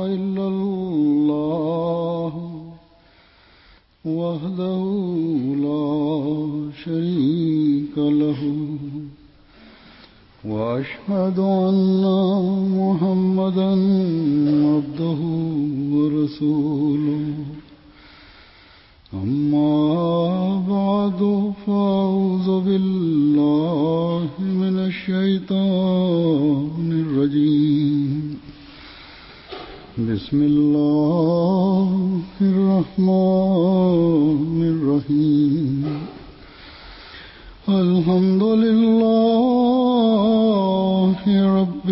إلا الله وحده لا شريك له وأشهد أن محمدا عبده ورسوله أما بعد فأعوذ بالله من الشيطان الرجيم بسم الله الرحمن الرحيم الحمد لله رب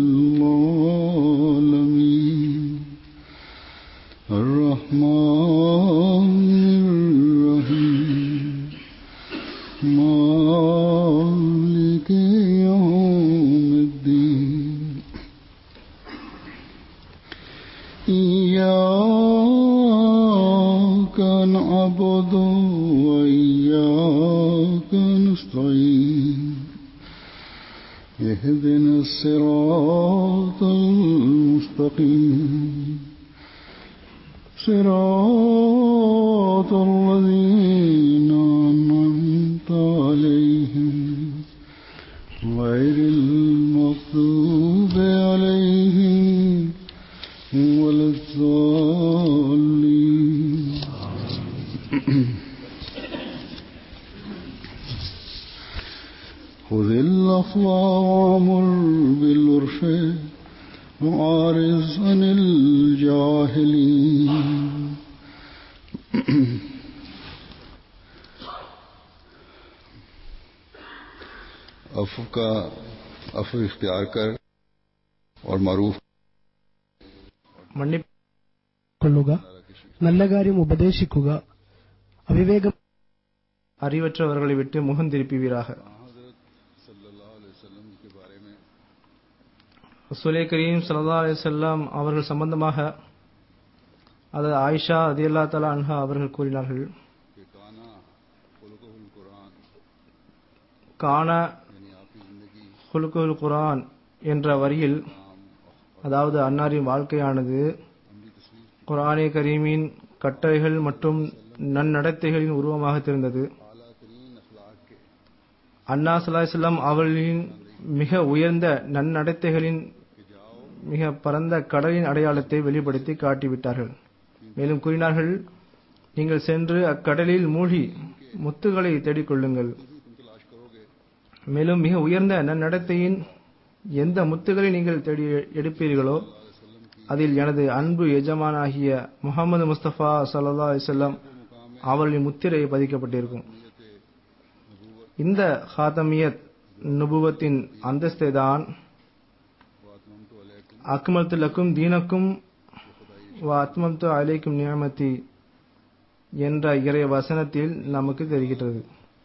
العالمين الرحمن الرحيم مالك يوم الدين إياك نعبد وإياك نستعين اهدنا الصراط المستقيم صراط الذين أنعمت عليهم غير المغضوب عليهم ولا الضالين خذ العفو وامر بالعرف وعارض عن الجاهلين अफ़ का अफ़ इख्तियार कर और मरूफ മன்നിക്കൊള്ളുക നല്ല കാര്യം ഉപദേശിക്കുക അവിവേകം அறிவற்றவர்களை விட்டு முகம் திருப்புவீராக ரசூலே கரீம் சல்லா அலிசல்லாம் அவர்கள் சம்பந்தமாக அது ஆயிஷா அதியல்லா தலா அன்ஹா அவர்கள் கூறினார்கள் கான ஹுலுகுல் குரான் என்ற வரியில் அதாவது அன்னாரின் வாழ்க்கையானது குரானே கரீமின் கட்டளைகள் மற்றும் நன்னடத்தைகளின் உருவமாக தெரிந்தது அண்ணா சலாஹம் அவர்களின் மிக உயர்ந்த நன்னடத்தைகளின் மிக பரந்த கடலின் அடையாளத்தை வெளிப்படுத்தி காட்டிவிட்டார்கள் மேலும் கூறினார்கள் நீங்கள் சென்று அக்கடலில் மூழ்கி முத்துகளை தேடிக்கொள்ளுங்கள் மேலும் மிக உயர்ந்த நன்னடத்தையின் எந்த முத்துகளை நீங்கள் தேடி எடுப்பீர்களோ அதில் எனது அன்பு எஜமானாகிய முகமது முஸ்தபா சல்லா அலிசல்லாம் அவர்களின் முத்திரை பதிக்கப்பட்டிருக்கும் இந்த ஹாத்தமியத் நுபுவத்தின் அந்தஸ்தை தான் அக்மல்து லக்கும் தீனக்கும் அத்மம்து அலைக்கும் நியமதி என்ற இறை வசனத்தில் நமக்கு தெரிகிறது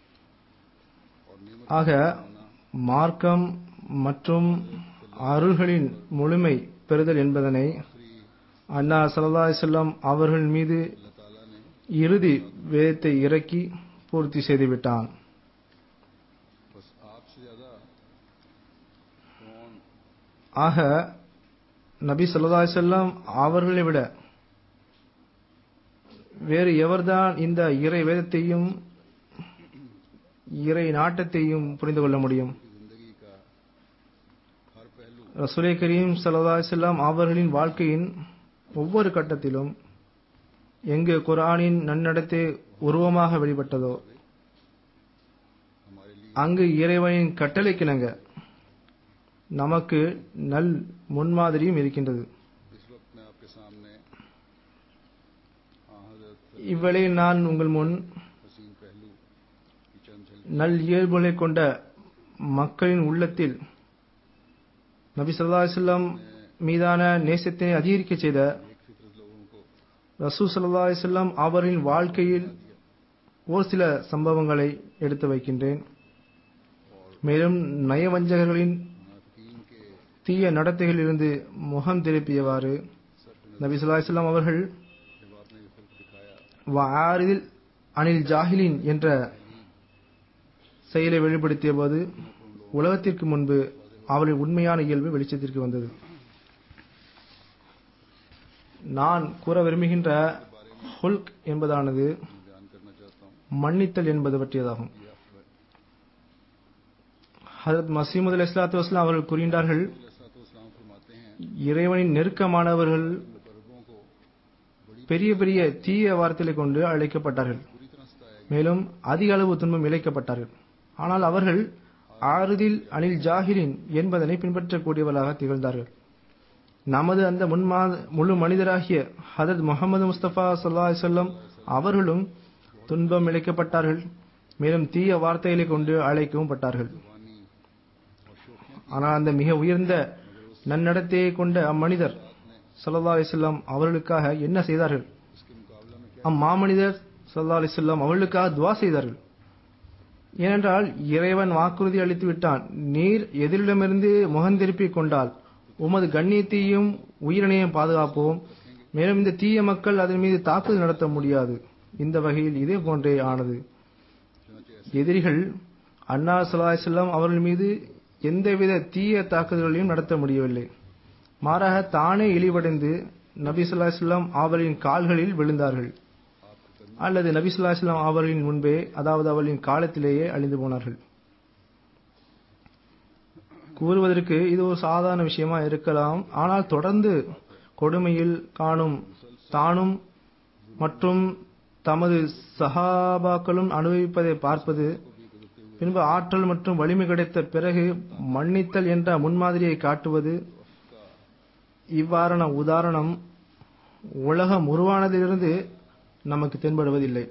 ஆக மார்க்கம் மற்றும் அருள்களின் முழுமை பெறுதல் என்பதனை அண்ணா சல்லா செல்லம் அவர்கள் மீது இறுதி வேதத்தை இறக்கி பூர்த்தி செய்துவிட்டான் ஆக நபி சொல்லா செல்லம் அவர்களை விட வேறு எவர்தான் இந்த இறை வேதத்தையும் இறை நாட்டத்தையும் புரிந்து கொள்ள முடியும் ரசூலே கரீம் சல்லா செல்லம் அவர்களின் வாழ்க்கையின் ஒவ்வொரு கட்டத்திலும் எங்கு குரானின் நன்னடத்தை உருவமாக வெளிப்பட்டதோ அங்கு இறைவனின் கட்டளைக்கிணங்க நமக்கு நல் முன்மாதிரியும் இருக்கின்றது இவ்வேளையில் நான் உங்கள் முன் நல் இயல்புகளை கொண்ட மக்களின் உள்ளத்தில் நபி சொல்லா செல்லம் மீதான நேசத்தினை அதிகரிக்க செய்த ரசூ சல்லா செல்லம் அவரின் வாழ்க்கையில் ஒரு சில சம்பவங்களை எடுத்து வைக்கின்றேன் மேலும் நயவஞ்சகர்களின் தீய நடத்தைகளிலிருந்து முகம் திருப்பியவாறு நபி சொல்லாஹ் அவர்கள் வாரிதில் அனில் ஜாஹிலின் என்ற செயலை வெளிப்படுத்திய போது உலகத்திற்கு முன்பு அவளின் உண்மையான இயல்பு வெளிச்சத்திற்கு வந்தது நான் கூற விரும்புகின்ற ஹுல்க் என்பதானது மன்னித்தல் என்பது பற்றியதாகும் ஹதரத் மசீமுத் அலி இஸ்லாத்து வஸ்லாம் அவர்கள் கூறுகின்றார்கள் இறைவனின் நெருக்கமானவர்கள் பெரிய பெரிய தீய வார்த்தைகளை கொண்டு அழைக்கப்பட்டார்கள் மேலும் அதிக அளவு துன்பம் இழைக்கப்பட்டார்கள் ஆனால் அவர்கள் ஆறுதில் அனில் ஜாஹிரின் என்பதனை பின்பற்றக்கூடியவர்களாக திகழ்ந்தார்கள் நமது அந்த முன்மா முழு மனிதராகிய ஹதரத் முகமது முஸ்தபா சல்லா செல்லம் அவர்களும் துன்பம் இழைக்கப்பட்டார்கள் மேலும் தீய வார்த்தைகளை கொண்டு அழைக்கவும் பட்டார்கள் ஆனால் அந்த மிக உயர்ந்த நன்னடத்தையை கொண்ட அம்மனிதர் சல்லா அலிசல்லாம் அவர்களுக்காக என்ன செய்தார்கள் அம்மாமனிதர் சல்லா அலிசல்லாம் அவர்களுக்காக துவா செய்தார்கள் ஏனென்றால் இறைவன் வாக்குறுதி அளித்து விட்டான் நீர் எதிரிடமிருந்து முகந்திருப்பிக் கொண்டால் உமது கண்ணியத்தையும் உயிரினையும் பாதுகாப்போம் மேலும் இந்த தீய மக்கள் அதன் மீது தாக்குதல் நடத்த முடியாது இந்த வகையில் இதே போன்றே ஆனது எதிரிகள் அண்ணா சலாஹம் அவர்கள் மீது எந்தவித தீய தாக்குதல்களையும் நடத்த முடியவில்லை மாறாக தானே இழிவடைந்து நபி சொல்லாஹிஸ்லாம் அவர்களின் கால்களில் விழுந்தார்கள் அல்லது நபி சொல்லாஹிஸ்லாம் அவர்களின் முன்பே அதாவது அவர்களின் காலத்திலேயே அழிந்து போனார்கள் கூறுவதற்கு இது ஒரு சாதாரண விஷயமா இருக்கலாம் ஆனால் தொடர்ந்து கொடுமையில் காணும் தானும் மற்றும் தமது சஹாபாக்களும் அனுபவிப்பதை பார்ப்பது பின்பு ஆற்றல் மற்றும் வலிமை கிடைத்த பிறகு மன்னித்தல் என்ற முன்மாதிரியை காட்டுவது இவ்வாறான உதாரணம் உலகம் உருவானதிலிருந்து நமக்கு தென்படுவதில்லை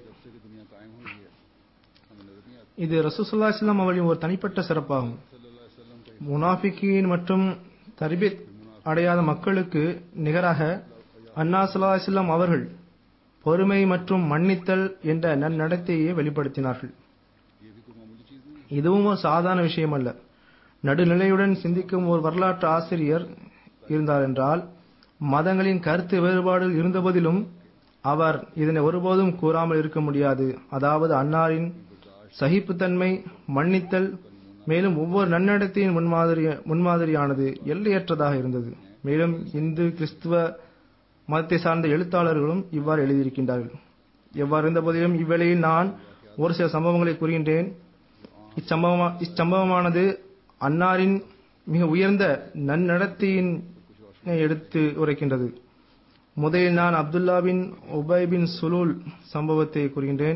இது ரசூசுல்லா இஸ்லாம் அவர்களின் ஒரு தனிப்பட்ட சிறப்பாகும் முனாஃபிகின் மற்றும் தர்பித் அடையாத மக்களுக்கு நிகராக அண்ணா சல்லா இஸ்லாம் அவர்கள் பொறுமை மற்றும் மன்னித்தல் என்ற நன்னடத்தையே வெளிப்படுத்தினார்கள் இதுவும் ஒரு சாதாரண விஷயம் அல்ல நடுநிலையுடன் சிந்திக்கும் ஒரு வரலாற்று ஆசிரியர் இருந்தார் என்றால் மதங்களின் கருத்து வேறுபாடு இருந்தபோதிலும் அவர் இதனை ஒருபோதும் கூறாமல் இருக்க முடியாது அதாவது அன்னாரின் சகிப்புத்தன்மை மன்னித்தல் மேலும் ஒவ்வொரு நன்னடத்தையின் முன்மாதிரி முன்மாதிரியானது எல்லையற்றதாக இருந்தது மேலும் இந்து கிறிஸ்துவ மதத்தை சார்ந்த எழுத்தாளர்களும் இவ்வாறு எழுதியிருக்கின்றார்கள் எவ்வாறு இருந்த போதிலும் இவ்வேளையில் நான் ஒரு சில சம்பவங்களை கூறுகின்றேன் இச்சம்பவமா இச்சம்பவமானது அன்னாரின் மிக உயர்ந்த நன்னடத்தையின் எடுத்து உரைக்கின்றது முதலில் நான் அப்துல்லா பின் உபய் பின் சுலூல் சம்பவத்தை கூறுகின்றேன்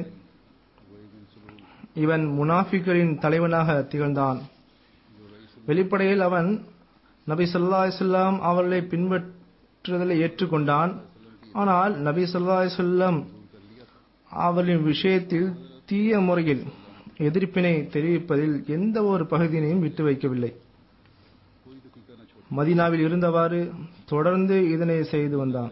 இவன் முனாஃபிகளின் தலைவனாக திகழ்ந்தான் வெளிப்படையில் அவன் நபி சொல்லா இஸ்லாம் அவர்களை பின்பற்றுதலை ஏற்றுக்கொண்டான் ஆனால் நபி சொல்லா இஸ்லாம் அவர்களின் விஷயத்தில் தீய முறையில் எதிர்ப்பினை தெரிவிப்பதில் எந்த ஒரு பகுதியினையும் விட்டு வைக்கவில்லை மதினாவில் இருந்தவாறு தொடர்ந்து இதனை செய்து வந்தான்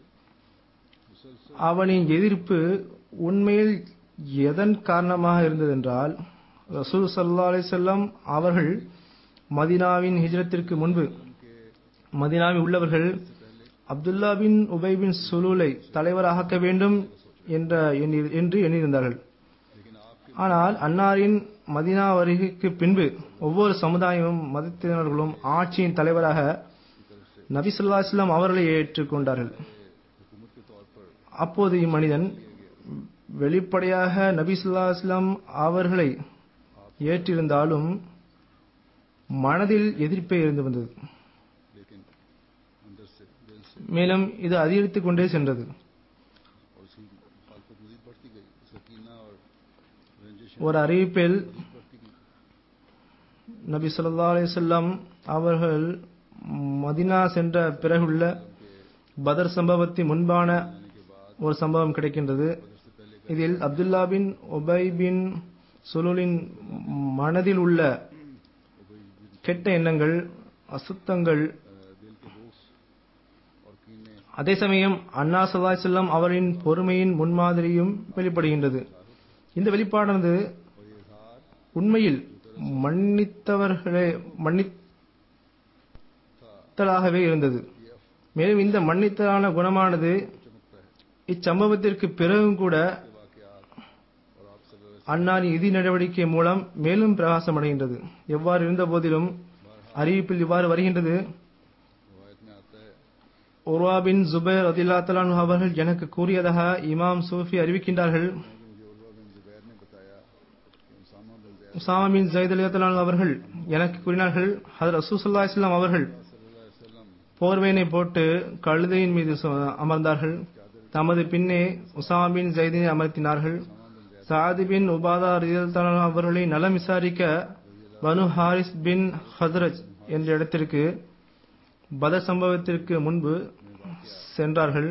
அவனின் எதிர்ப்பு உண்மையில் எதன் காரணமாக இருந்ததென்றால் ரசூல் சல்லா அலிசல்லாம் அவர்கள் மதினாவின் ஹிஜ்ரத்திற்கு முன்பு மதினாவில் உள்ளவர்கள் அப்துல்லா பின் உபை பின் சுலூலை தலைவராக்க வேண்டும் என்ற என்று எண்ணியிருந்தார்கள் ஆனால் அன்னாரின் மதினா வருகைக்கு பின்பு ஒவ்வொரு சமுதாயமும் மதத்தினர்களும் ஆட்சியின் தலைவராக நபி சொல்லா இஸ்லாம் அவர்களை ஏற்றுக்கொண்டார்கள் அப்போது இம்மனிதன் வெளிப்படையாக நபி சொல்லா இஸ்லாம் அவர்களை ஏற்றிருந்தாலும் மனதில் எதிர்ப்பே இருந்து வந்தது மேலும் இது அதிகரித்துக் கொண்டே சென்றது ஒரு அறிவிப்பில் நபி சொல்லா அலிசல்லாம் அவர்கள் மதினா சென்ற பிறகுள்ள பதர் சம்பவத்தின் முன்பான ஒரு சம்பவம் கிடைக்கின்றது இதில் அப்துல்லா பின் ஒபை பின் சுலுலின் மனதில் உள்ள கெட்ட எண்ணங்கள் அசுத்தங்கள் அதே சமயம் அண்ணா சல்லா செல்லம் அவரின் பொறுமையின் முன்மாதிரியும் வெளிப்படுகின்றது இந்த வெளிப்பாடானது உண்மையில் மன்னித்தவர்களே மன்னித்தலாகவே இருந்தது மேலும் இந்த மன்னித்தலான குணமானது இச்சம்பவத்திற்கு பிறகும் கூட அன்னாரின் இதி நடவடிக்கை மூலம் மேலும் பிரகாசம் அடைகின்றது எவ்வாறு இருந்த போதிலும் அறிவிப்பில் இவ்வாறு வருகின்றது உர்வா பின் ஜுபைர் ரதில்லா தலான் அவர்கள் எனக்கு கூறியதாக இமாம் சூஃபி அறிவிக்கின்றார்கள் உசாமா பின் ஜெயித் அலியத்தலான் அவர்கள் எனக்கு கூறினார்கள் ஹதர் ரசூசல்லா இஸ்லாம் அவர்கள் போர்வேனை போட்டு கழுதையின் மீது சு- அமர்ந்தார்கள் தமது பின்னே உசாமா பின் ஜெயிதினை அமர்த்தினார்கள் சாதி பின் உபாதா ரதியல்லாஹு அவர்களை நலம் விசாரிக்க பனு ஹாரிஸ் பின் ஹத்ரஜ் என்ற இடத்திற்கு பத சம்பவத்திற்கு முன்பு சென்றார்கள்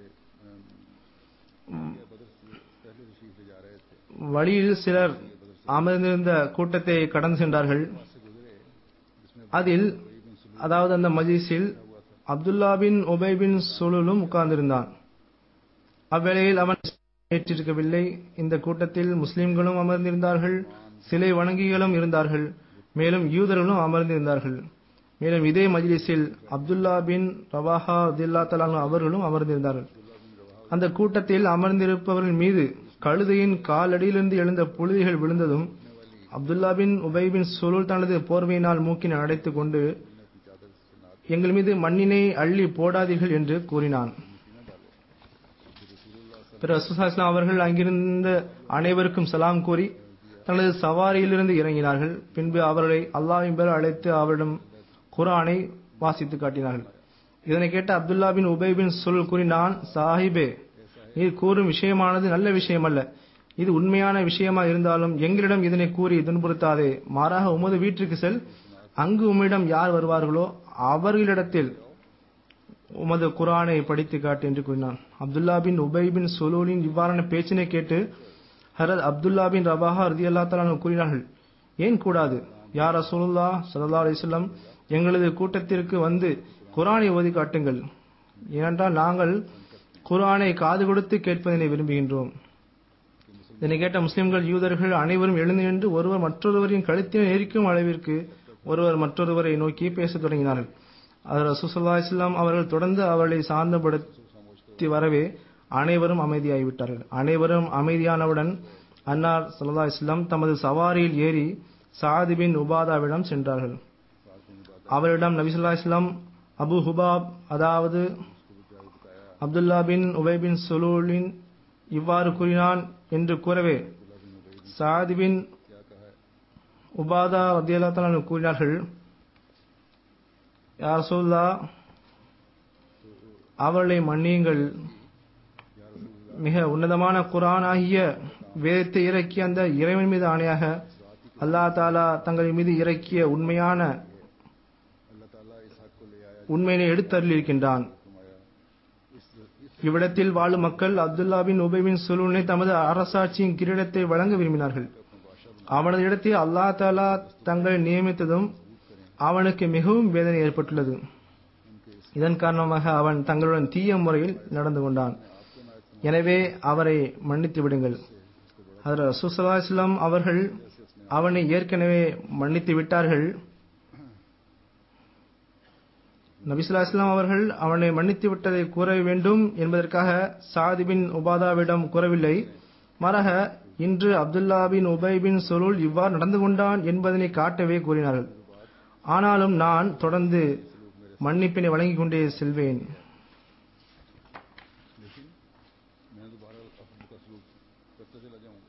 வழியில் சிலர் அமர்ந்திருந்த கூட்டத்தை கடந்து சென்றார்கள் அதில் அதாவது அந்த மஜிஸில் அப்துல்லா பின் உபை பின் சுலுலும் உட்கார்ந்திருந்தான் அவ்வேளையில் அவன் ஏற்றிருக்கவில்லை இந்த கூட்டத்தில் முஸ்லிம்களும் அமர்ந்திருந்தார்கள் சிலை வணங்கிகளும் இருந்தார்கள் மேலும் யூதர்களும் அமர்ந்திருந்தார்கள் மேலும் இதே மஜ்லிஸில் அப்துல்லா பின் ரவாஹா அப்துல்லா தலான் அவர்களும் அமர்ந்திருந்தார்கள் அந்த கூட்டத்தில் அமர்ந்திருப்பவர்கள் மீது கழுதையின் காலடியிலிருந்து எழுந்த புழுதிகள் விழுந்ததும் அப்துல்லா பின் உபை பின் சுலுல் தனது போர்வையினால் மூக்கினை அடைத்துக் கொண்டு எங்கள் மீது மண்ணினை அள்ளி போடாதீர்கள் என்று கூறினான் பிற ரசூலுல்லாஹி அவர்கள் அங்கிருந்த அனைவருக்கும் சலாம் கூறி தனது சவாரியிலிருந்து இறங்கினார்கள் பின்பு அவர்களை அல்லாஹ்வின் பேர் அழைத்து அவரிடம் குர்ஆனை வாசித்து காட்டினார்கள் இதனை கேட்ட அப்துல்லா பின் உபை பின் சுல் கூறினான் சாஹிபே நீர் கூறும் விஷயமானது நல்ல விஷயம் அல்ல இது உண்மையான விஷயமா இருந்தாலும் எங்களிடம் இதனை கூறி துன்புறுத்தாதே மாறாக உமது வீட்டிற்கு செல் அங்கு உம்மிடம் யார் வருவார்களோ அவர்களிடத்தில் உமது குரானை படித்து காட்டு என்று கூறினான் அப்துல்லா பின் உபை பின் சுலூலின் இவ்வாறான பேச்சினை கேட்டு ஹரத் அப்துல்லா பின் ரபாஹா ரதி அல்லா கூறினார்கள் ஏன் கூடாது யார் ரசூலுல்லா ஸல்லல்லாஹு அலைஹி வஸல்லம் எங்களது கூட்டத்திற்கு வந்து குரானை ஓதி காட்டுங்கள் ஏனென்றால் நாங்கள் குரானை காது கொடுத்து கேட்பதனை விரும்புகின்றோம் இதனை கேட்ட முஸ்லிம்கள் யூதர்கள் அனைவரும் எழுந்து நின்று ஒருவர் மற்றொருவரின் கழுத்தினை நெரிக்கும் அளவிற்கு ஒருவர் மற்றொருவரை நோக்கி பேசத் தொடங்கினார்கள் அது ரசூசல்லா இஸ்லாம் அவர்கள் தொடர்ந்து அவர்களை சார்ந்தப்படுத்தி வரவே அனைவரும் அமைதியாகிவிட்டார்கள் அனைவரும் அமைதியானவுடன் அன்னார் சல்லா இஸ்லாம் தமது சவாரியில் ஏறி சாதி பின் உபாதாவிடம் சென்றார்கள் அவரிடம் நபிசுல்லா இஸ்லாம் அபு ஹுபாப் அதாவது அப்துல்லா பின் உபை பின் சுலூலின் இவ்வாறு கூறினான் என்று கூறவே சாதி பின் உபாதா ரத்தியல்லா கூறினார்கள் யார் சொல்லா அவர்களை மன்னியுங்கள் மிக உன்னதமான குரான் ஆகிய வேதத்தை இறக்கிய அந்த இறைவன் மீது ஆணையாக அல்லா தாலா தங்கள் மீது இறக்கிய உண்மையான உண்மையினை எடுத்தருளியிருக்கின்றான் இவ்விடத்தில் வாழும் மக்கள் அப்துல்லா பின் உபை பின் சுலூனை தமது அரசாட்சியின் கிரீடத்தை வழங்க விரும்பினார்கள் அவனது இடத்தில் அல்லா தாலா தங்களை நியமித்ததும் அவனுக்கு மிகவும் வேதனை ஏற்பட்டுள்ளது இதன் காரணமாக அவன் தங்களுடன் தீய முறையில் நடந்து கொண்டான் எனவே அவரை மன்னித்து விடுங்கள் அதில் ரசூசல்லா இஸ்லாம் அவர்கள் அவனை ஏற்கனவே மன்னித்து விட்டார்கள் நபிசுல்லா இஸ்லாம் அவர்கள் அவனை மன்னித்து விட்டதை கூற வேண்டும் என்பதற்காக சாதி பின் உபாதாவிடம் கூறவில்லை மாறாக இன்று அப்துல்லா பின் உபை பின் சொலுல் இவ்வாறு நடந்து கொண்டான் என்பதனை காட்டவே கூறினார்கள் ஆனாலும் நான் தொடர்ந்து மன்னிப்பினை வழங்கிக் கொண்டே செல்வேன் मैं दोबारा अपने का सलूक करता चला जाऊंगा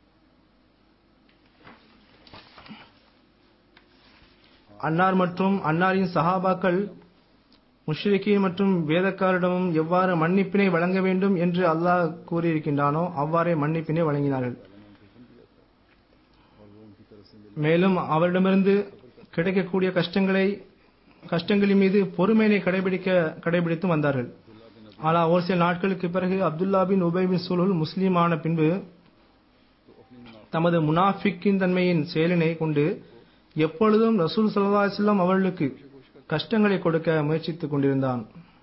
அன்னார் மற்றும் அன்னாரின் சஹாபாக்கள் முஷ்ரிக்கீன் மற்றும் வேதக்காரிடமும் எவ்வாறு மன்னிப்பினை வழங்க வேண்டும் என்று அல்லாஹ் கூறியிருக்கின்றானோ அவ்வாறே மன்னிப்பினை வழங்கினார்கள் மேலும் அவரிடமிருந்து கிடைக்கக்கூடிய கஷ்டங்களை கஷ்டங்களின் மீது பொறுமையினை கடைபிடிக்க கடைபிடித்து வந்தார்கள் ஆனால் ஒரு சில நாட்களுக்கு பிறகு அப்துல்லா பின் உபை பின் சுலுல் முஸ்லீமான பின்பு தமது முனாஃபிக்கின் தன்மையின் செயலினை கொண்டு எப்பொழுதும் ரசூல் சல்லா அலிஸ்லாம் அவர்களுக்கு கஷ்டங்களை கொடுக்க முயற்சித்துக் கொண்டிருந்தான்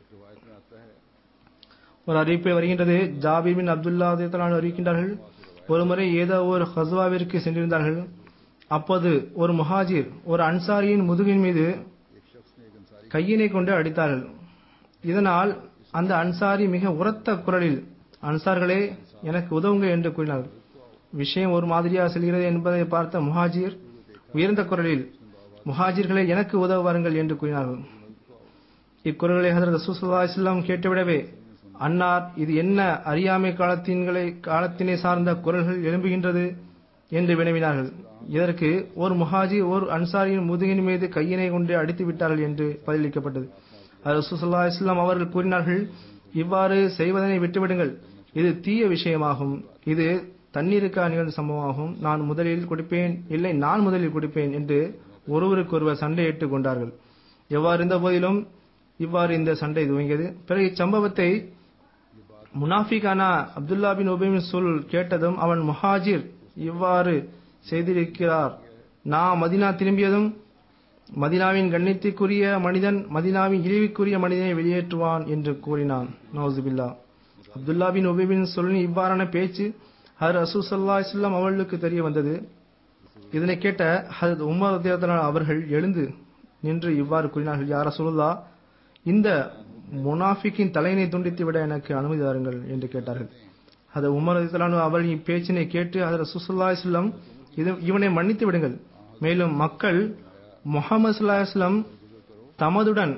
ஒரு அறிவிப்பு வருகின்றது ஜாபி பின் அப்துல்லா உதயத்தலான் அறிவிக்கின்றார்கள் ஒருமுறை ஏதோ ஒரு ஹஸ்வாவிற்கு சென்றிருந்தார்கள் அப்போது ஒரு முஹாஜிர் ஒரு அன்சாரியின் முதுகின் மீது கையினை கொண்டு அடித்தார்கள் இதனால் அந்த அன்சாரி மிக உரத்த குரலில் அன்சார்களே எனக்கு உதவுங்க என்று கூறினார் விஷயம் ஒரு மாதிரியாக செல்கிறது என்பதை பார்த்த முஹாஜிர் உயர்ந்த குரலில் முஹாஜிர்களே எனக்கு உதவ வாருங்கள் என்று கூறினார்கள் இக்குறள்களை ஹதரத் ரசூலுல்லாஹி அலைஹி வஸல்லம் கேட்டுவிடவே அன்னார் இது என்ன அறியாமை காலத்தின்களை காலத்தினை சார்ந்த குரல்கள் எழும்புகின்றது என்று வினவினார்கள் இதற்கு ஒரு முஹாஜி ஒரு அன்சாரியின் முதுகின் மீது கையினை கொண்டு அடித்து விட்டார்கள் என்று பதிலளிக்கப்பட்டது அது ரசூலுல்லாஹி அலைஹி வஸல்லம் அவர்கள் கூறினார்கள் இவ்வாறு செய்வதனை விட்டுவிடுங்கள் இது தீய விஷயமாகும் இது தண்ணீருக்காக நிகழ்ந்த சம்பவமாகும் நான் முதலில் குடிப்பேன் இல்லை நான் முதலில் குடிப்பேன் என்று ஒருவருக்கொருவர் சண்டையிட்டுக் கொண்டார்கள் எவ்வாறு இருந்த போதிலும் இவ்வாறு இந்த சண்டை துவங்கியது பிறகு இச்சம்பவத்தை முனாஃபிகான அப்துல்லா பின் உபைமின் சொல் கேட்டதும் அவன் முஹாஜிர் இவ்வாறு செய்திருக்கிறார் நான் மதினா திரும்பியதும் மதினாவின் கண்ணியத்திற்குரிய மனிதன் மதினாவின் இழிவுக்குரிய மனிதனை வெளியேற்றுவான் என்று கூறினான் நவுசுபில்லா அப்துல்லா பின் உபைபின் சொல்லின் இவ்வாறான பேச்சு ஹர் ரசூ சல்லா இஸ்லாம் அவர்களுக்கு தெரிய வந்தது இதனை கேட்ட ஹரத் உமர் ரதியல்லாஹு அவர்கள் எழுந்து நின்று இவ்வாறு கூறினார்கள் யார் ரசூலுல்லா இந்த முனாஃபிக்கின் தலையினை துண்டித்து விட எனக்கு அனுமதி தாருங்கள் என்று கேட்டார்கள் அது உமர் ரதியல்லாஹு அவர்கள் இப்பேச்சினை கேட்டு ஹதரத் ரசூலுல்லாஹி அலைஹி வஸல்லம் இது இவனை மன்னித்து விடுங்கள் மேலும் மக்கள் முகமது ஸல்லல்லாஹு தமதுடன்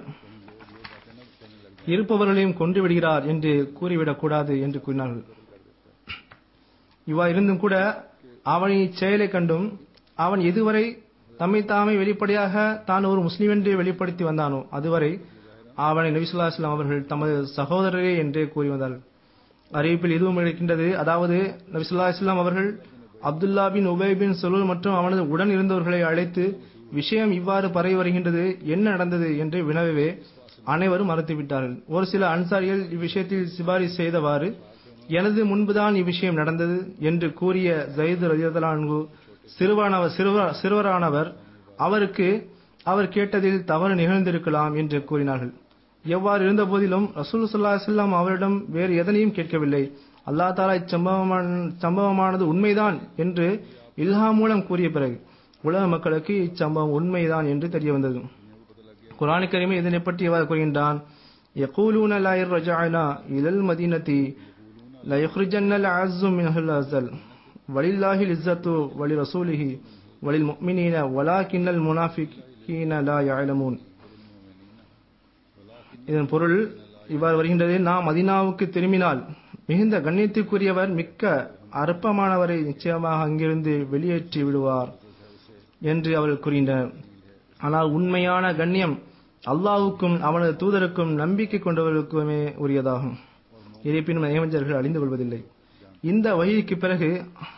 இருப்பவர்களையும் கொண்டு விடுகிறார் என்று கூறிவிடக் கூடாது என்று கூறினார்கள் இவ்வாறு இருந்தும் கூட அவனின் செயலை கண்டும் அவன் எதுவரை தம்மை தாமே வெளிப்படையாக தான் ஒரு முஸ்லீம் என்று வெளிப்படுத்தி வந்தானோ அதுவரை அவனை நபிசுல்லா இஸ்லாம் அவர்கள் தமது சகோதரரே என்றே கூறி வந்தார்கள் அறிவிப்பில் இதுவும் இருக்கின்றது அதாவது நபிசுல்லா இஸ்லாம் அவர்கள் அப்துல்லா பின் உபை பின் சொலுல் மற்றும் அவனது உடன் இருந்தவர்களை அழைத்து விஷயம் இவ்வாறு பரவி வருகின்றது என்ன நடந்தது என்று வினவவே அனைவரும் மறுத்துவிட்டார்கள் ஒரு சில அன்சாரிகள் இவ்விஷயத்தில் சிபாரிசு செய்தவாறு எனது முன்புதான் இவ்விஷயம் நடந்தது என்று கூறிய ஜயித் ரஜிதலான்கு சிறுவனவர் சிறுவ- சிறுவரானவர் அவருக்கு அவர் கேட்டதில் தவறு நிகழ்ந்திருக்கலாம் என்று கூறினார்கள் எவ்வாறு இருந்த போதிலும் ரசூல் சல்லாஹ் அவரிடம் வேறு எதனையும் கேட்கவில்லை அல்லா தாலா இச்சம்பவமான சம்பவமானது உண்மைதான் என்று இல்ஹா மூலம் கூறிய பிறகு உலக மக்களுக்கு இச்சம்பவம் உண்மைதான் என்று தெரிய வந்தது குரான் கரீமே இதனை பற்றி எவ்வாறு கூறுகின்றான் يقولون لا رجعنا إلى المدينة لا يخرجن العز منه الأزل ولله العزة ولرسوله وللمؤمنين ولكن المنافقين لا يعلمون இதன் பொருள் இவ்வாறு வருகின்றது நாம் மதினாவுக்கு திரும்பினால் மிகுந்த கண்ணியத்திற்குரியவர் மிக்க அற்பமானவரை நிச்சயமாக அங்கிருந்து வெளியேற்றி விடுவார் என்று அவர்கள் கூறுகின்றனர் ஆனால் உண்மையான கண்ணியம் அல்லாஹ்வுக்கும் அவனது தூதருக்கும் நம்பிக்கை கொண்டவர்களுக்குமே உரியதாகும் இருப்பினும் நியமஞ்சர்கள் அழிந்து கொள்வதில்லை இந்த வகைக்கு பிறகு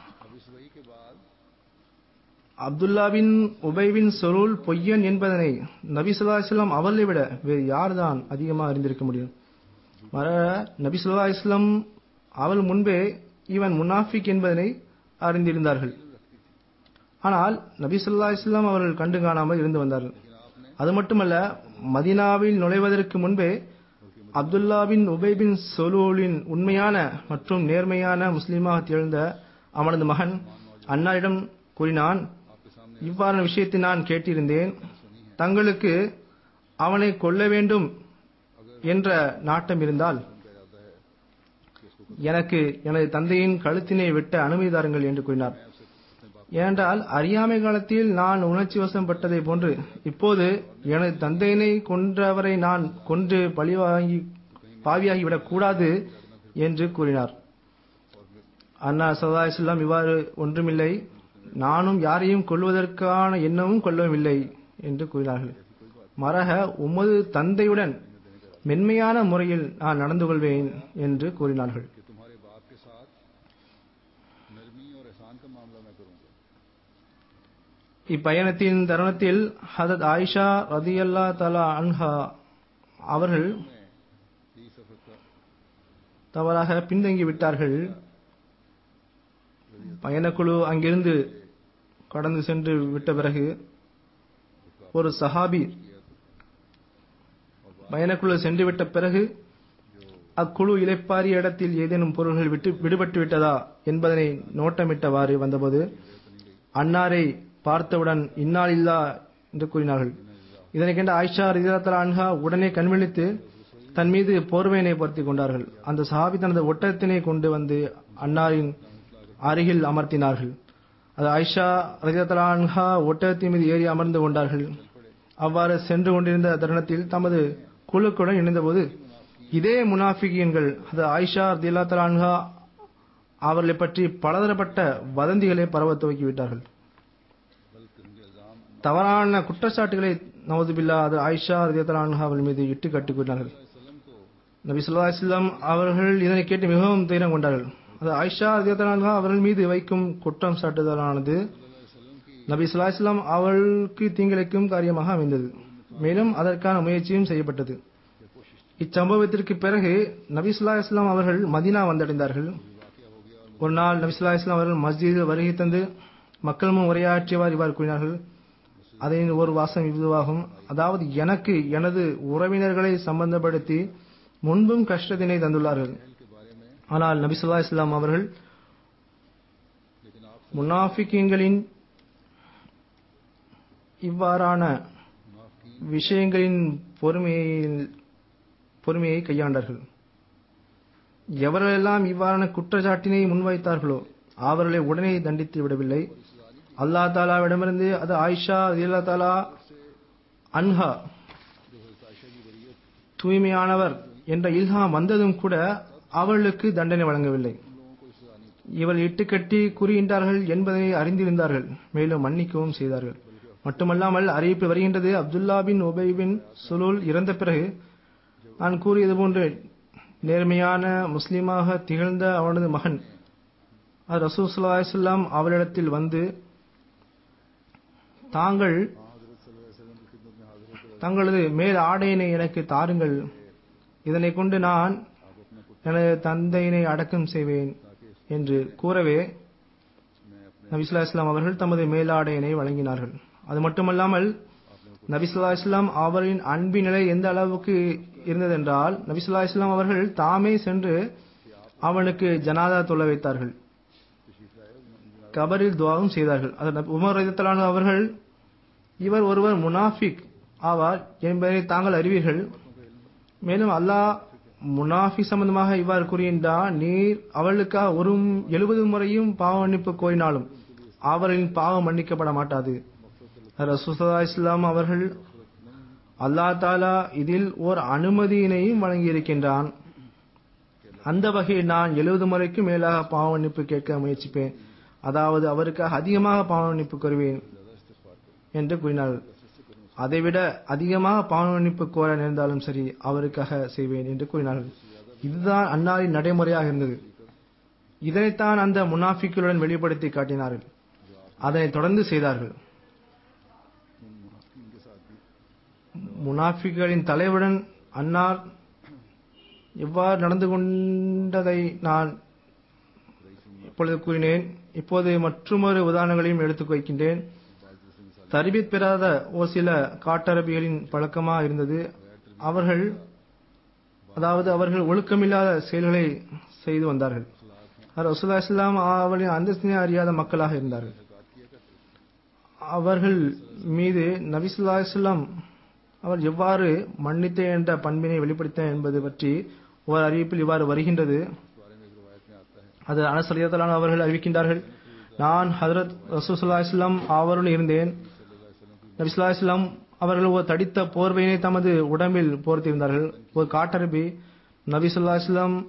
அப்துல்லா பின் உபை பின் சொருள் பொய்யன் என்பதனை நபி ஸல்லல்லாஹு அலைஹி வஸல்லம் அவர்களை விட வேறு யார்தான் அதிகமாக அறிந்திருக்க முடியும் மர நபி ஸல்லல்லாஹு அலைஹி வஸல்லம் அவள் முன்பே இவன் முனாஃபிக் என்பதனை அறிந்திருந்தார்கள் ஆனால் நபி ஸல்லல்லாஹு அலைஹி வஸல்லம் அவர்கள் கண்டு காணாமல் இருந்து வந்தார்கள் அது மட்டுமல்ல மதீனாவில் நுழைவதற்கு முன்பே அப்துல்லா பின் உபை பின் சொலூலின் உண்மையான மற்றும் நேர்மையான முஸ்லீமாக திகழ்ந்த அவனது மகன் அன்னாரிடம் கூறினான் இவ்வாறான விஷயத்தை நான் கேட்டிருந்தேன் தங்களுக்கு அவனை கொல்ல வேண்டும் என்ற நாட்டம் இருந்தால் எனக்கு எனது தந்தையின் கழுத்தினை வெட்ட அனுமதி தாருங்கள் என்று கூறினார் ஏனென்றால் அறியாமை காலத்தில் நான் உணர்ச்சி வசம் பட்டதை போன்று இப்போது எனது தந்தையினை கொன்றவரை நான் கொன்று பழிவாங்கி பாவியாகிவிடக் கூடாது என்று கூறினார் அண்ணா சதாயிஸ்லாம் இவ்வாறு ஒன்றுமில்லை நானும் யாரையும் கொல்வதற்கான எண்ணமும் கொள்ளவில்லை என்று கூறினார்கள் மரக உமது தந்தையுடன் மென்மையான முறையில் நான் நடந்து கொள்வேன் என்று கூறினார்கள் कि तुम्हारे बाप के साथ नरमी और एहसान का मामला मैं करूंगा இப்பயணத்தின் தருணத்தில் ஹதத் ஆயிஷா ரதியல்லா தலா அன்ஹா அவர்கள் ई सफर का தவறாக பின்தங்கி விட்டார்கள் பயணக்குழு அங்கிருந்து கடந்து சென்று விட்ட பிறகு ஒரு சஹாபி பயணக்குழு சென்று விட்ட பிறகு அக்குழு இளைப்பாறிய இடத்தில் ஏதேனும் பொருள்கள் விட்டு விடுபட்டு விட்டதா என்பதனை நோட்டமிட்டவாறு வந்தபோது அன்னாரை பார்த்தவுடன் இன்னால் இல்லா என்று கூறினார்கள் இதனை கண்ட ஆயிஷா ரிஜாத்தலா அன்ஹா உடனே கண்விழித்து தன் மீது போர்வையினை பொருத்திக் கொண்டார்கள் அந்த சஹாபி தனது ஒட்டகத்தினை கொண்டு வந்து அன்னாரின் அருகில் அமர்த்தினார்கள் அது ஆயிஷா ரஜிதலா அன்ஹா ஒட்டகத்தின் மீது ஏறி அமர்ந்து கொண்டார்கள் அவ்வாறு சென்று கொண்டிருந்த தருணத்தில் தமது குழுக்களுடன் இணைந்தபோது இதே முனாஃபிகியன்கள் அது ஆயிஷா ரதியல்லா தலான்ஹா அவர்களை பற்றி பலதரப்பட்ட வதந்திகளை பரவ துவக்கிவிட்டார்கள் தவறான குற்றச்சாட்டுகளை நவதுபில்லா அது ஆயிஷா ரதியத்தலான்ஹா அவர்கள் மீது இட்டு கட்டிக்கொண்டார்கள் நபி ஸல்லல்லாஹு அலைஹி வஸல்லம் அவர்கள் இதனை கேட்டு மிகவும் தைரியம் கொண்டார்கள் அது ஆயிஷா ரதியத்தலான்ஹா அவர்கள் மீது வைக்கும் குற்றம் சாட்டுதலானது நபி ஸல்லல்லாஹு அலைஹி வஸல்லம் அவர்களுக்கு தீங்கிழைக்கும் காரியமாக அமைந்தது மேலும் அதற்கான முயற்சியும் செய்யப்பட்டது இச்சம்பவத்திற்கு பிறகு நபி ஸல்லல்லாஹு அலைஹி வஸல்லம் அவர்கள் மதீனா வந்தடைந்தார்கள் ஒரு நாள் நபி ஸல்லல்லாஹு அலைஹி வஸல்லம் அவர்கள் மஸ்ஜிதில் வருகை தந்து மக்கள் முன் உரையாற்றியவாறு இவ்வாறு கூறினார்கள் அதன் ஒரு வாசம் இதுவாகும் அதாவது எனக்கு எனது உறவினர்களை சம்பந்தப்படுத்தி முன்பும் கஷ்டத்தினை தந்துள்ளார்கள் ஆனால் நபி ஸல்லல்லாஹு அலைஹி வஸல்லம் அவர்கள் முனாஃபிகீன்களின் இவ்வாறான விஷயங்களின் பொறுமையை பொறுமையை கையாண்டார்கள் எவரெல்லாம் இவ்வாறான குற்றச்சாட்டினை முன்வைத்தார்களோ அவர்களை உடனே தண்டித்து விடவில்லை அல்லா தாலாவிடமிருந்து அது ஆயிஷா அல்லா தாலா அன்ஹா தூய்மையானவர் என்ற இல்ஹாம் வந்ததும் கூட அவர்களுக்கு தண்டனை வழங்கவில்லை இவள் இட்டுக்கட்டி கூறுகின்றார்கள் என்பதனை அறிந்திருந்தார்கள் மேலும் மன்னிக்கவும் செய்தார்கள் மட்டுமல்லாமல் அறிவிப்பு வருகின்றது அப்துல்லா பின் உபை பின் சுலூல் இறந்த பிறகு நான் கூறியது போன்று நேர்மையான முஸ்லீமாக திகழ்ந்த அவனது மகன் அது ரசூல் ஸல்லல்லாஹு அலைஹி வஸல்லம் அவளிடத்தில் வந்து தாங்கள் தங்களது மேல் ஆடையினை எனக்கு தாருங்கள் இதனை கொண்டு நான் எனது தந்தையினை அடக்கம் செய்வேன் என்று கூறவே நபிசுல்லா இஸ்லாம் அவர்கள் தமது மேலாடையினை வழங்கினார்கள் அது மட்டுமல்லாமல் நபிசுல்லா இஸ்லாம் அவரின் அன்பின் நிலை எந்த அளவுக்கு இருந்ததென்றால் நபிசுல்லா இஸ்லாம் அவர்கள் தாமே சென்று அவனுக்கு ஜனாதா தொல்ல வைத்தார்கள் கபரில் துவாவும் செய்தார்கள் அது உமர் ரதித்தலான அவர்கள் இவர் ஒருவர் முனாஃபிக் ஆவார் என்பதை தாங்கள் அறிவீர்கள் மேலும் அல்லாஹ் முனாஃபி சம்பந்தமாக இவ்வாறு கூறுகின்றார் நீர் அவளுக்காக ஒரு எழுபது முறையும் பாவ மன்னிப்பு கோரினாலும் அவர்களின் பாவம் மன்னிக்கப்பட மாட்டாது ரசூசல்லா இஸ்லாம் அவர்கள் அல்லா தாலா இதில் ஓர் அனுமதியினையும் வழங்கியிருக்கின்றான் அந்த வகையில் நான் எழுபது முறைக்கு மேலாக பாவ மன்னிப்பு கேட்க முயற்சிப்பேன் அதாவது அவருக்காக அதிகமாக பாவ மன்னிப்பு கோருவேன் என்று கூறினார்கள் அதைவிட அதிகமாக பாவ மன்னிப்பு கோர நேர்ந்தாலும் சரி அவருக்காக செய்வேன் என்று கூறினார்கள் இதுதான் அன்னாரின் நடைமுறையாக இருந்தது இதனைத்தான் அந்த முனாஃபிக்களுடன் வெளிப்படுத்தி காட்டினார்கள் அதனை தொடர்ந்து செய்தார்கள் முனாஃபிக்களின் தலைவருடன் அன்னார் எவ்வாறு நடந்து கொண்டதை நான் இப்பொழுது கூறினேன் இப்போது மற்றொரு உதாரணங்களையும் எடுத்துக் வைக்கின்றேன் தரிபித் பெறாத ஒரு சில காட்டரபிகளின் பழக்கமாக இருந்தது அவர்கள் அதாவது அவர்கள் ஒழுக்கமில்லாத செயல்களை செய்து வந்தார்கள் ரசூல்லா இஸ்லாம் அவர்களின் அந்தஸ்தினை அறியாத மக்களாக இருந்தார்கள் அவர்கள் மீது நபிசுல்லா இஸ்லாம் அவர் எவ்வாறு மன்னித்த என்ற பண்பினை வெளிப்படுத்த என்பது பற்றி ஒரு அறிவிப்பில் இவ்வாறு வருகின்றது அது அனசரியத்தலான அவர்கள் அறிவிக்கின்றார்கள் நான் ஹதரத் ரசூசுல்லா இஸ்லாம் அவருடன் இருந்தேன் நபிசுல்லா இஸ்லாம் அவர்கள் ஒரு தடித்த போர்வையினை தமது உடம்பில் போர்த்திருந்தார்கள் ஒரு காட்டரபி நபிசுல்லா இஸ்லாம்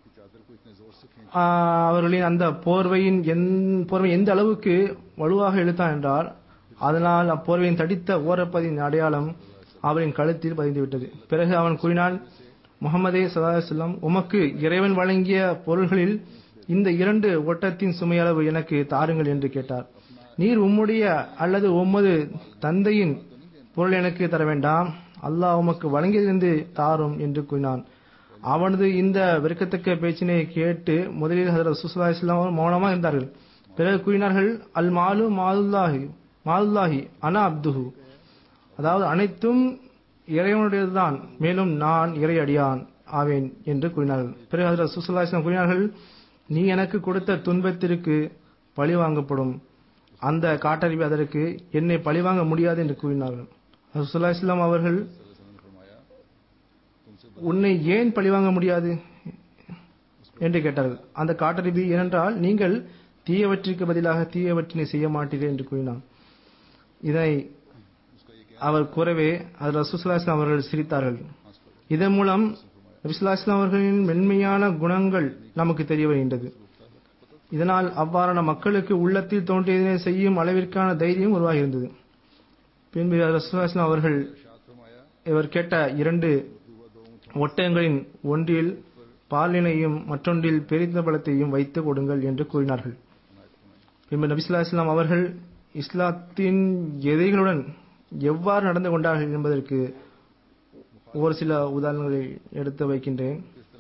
அவர்களின் அந்த போர்வையின் போர்வை எந்த அளவுக்கு வலுவாக இழுத்தான் என்றால் அதனால் அப்போர்வையின் தடித்த ஓரப்பதின் அடையாளம் அவரின் கழுத்தில் பதிந்துவிட்டது பிறகு அவன் கூறினான் முகமதே சதாசல்லாம் உமக்கு இறைவன் வழங்கிய பொருள்களில் இந்த இரண்டு ஒட்டத்தின் சுமையளவு எனக்கு தாருங்கள் என்று கேட்டார் நீர் உம்முடைய அல்லது உமது தந்தையின் பொருள் எனக்கு தர வேண்டாம் அல்லாஹ் உமக்கு வழங்கியதிலிருந்து தாரும் என்று கூறினான் அவனது இந்த வெறுக்கத்தக்க பேச்சினை கேட்டு முதலில் ஹசரத் சுசுலா இஸ்லாம் மௌனமாக இருந்தார்கள் பிறகு கூறினார்கள் அல் மாலு மாதுல்லாஹி மாதுல்லாஹி அனா அப்துஹு அதாவது அனைத்தும் இறைவனுடையதுதான் மேலும் நான் இறை அடியான் ஆவேன் என்று கூறினார்கள் பிறகு ஹசரத் சுசுல்லா இஸ்லாம் கூறினார்கள் நீ எனக்கு கொடுத்த துன்பத்திற்கு பழி வாங்கப்படும் அந்த காட்டறிவி அதற்கு என்னை பழிவாங்க முடியாது என்று கூறினார்கள் சுல்லா இஸ்லாம் அவர்கள் உன்னை ஏன் பழிவாங்க முடியாது என்று கேட்டார்கள் அந்த காட்டறிவி ஏனென்றால் நீங்கள் தீயவற்றிற்கு பதிலாக தீயவற்றினை செய்ய மாட்டீர்கள் என்று கூறினார் இதை அவர் கூறவே அது ரசூசுல்லா இஸ்லாம் அவர்கள் சிரித்தார்கள் இதன் மூலம் நபிசுல்லா இஸ்லாம் அவர்களின் மென்மையான குணங்கள் நமக்கு தெரிய வருகின்றது இதனால் அவ்வாறான மக்களுக்கு உள்ளத்தில் தோன்றியதனை செய்யும் அளவிற்கான தைரியம் உருவாகியிருந்தது பின்பு ரசூலுல்லாஹி இஸ்லாம் அவர்கள் இவர் கேட்ட இரண்டு ஒட்டகங்களின் ஒன்றில் பாலினையும் மற்றொன்றில் பெரிந்த பழத்தையும் வைத்து கொடுங்கள் என்று கூறினார்கள் பின்பு நபிசுல்லா இஸ்லாம் அவர்கள் இஸ்லாத்தின் எதிரிகளுடன் எவ்வாறு நடந்து கொண்டார்கள் என்பதற்கு ஒரு சில உதாரணங்களை எடுத்து வைக்கின்றேன்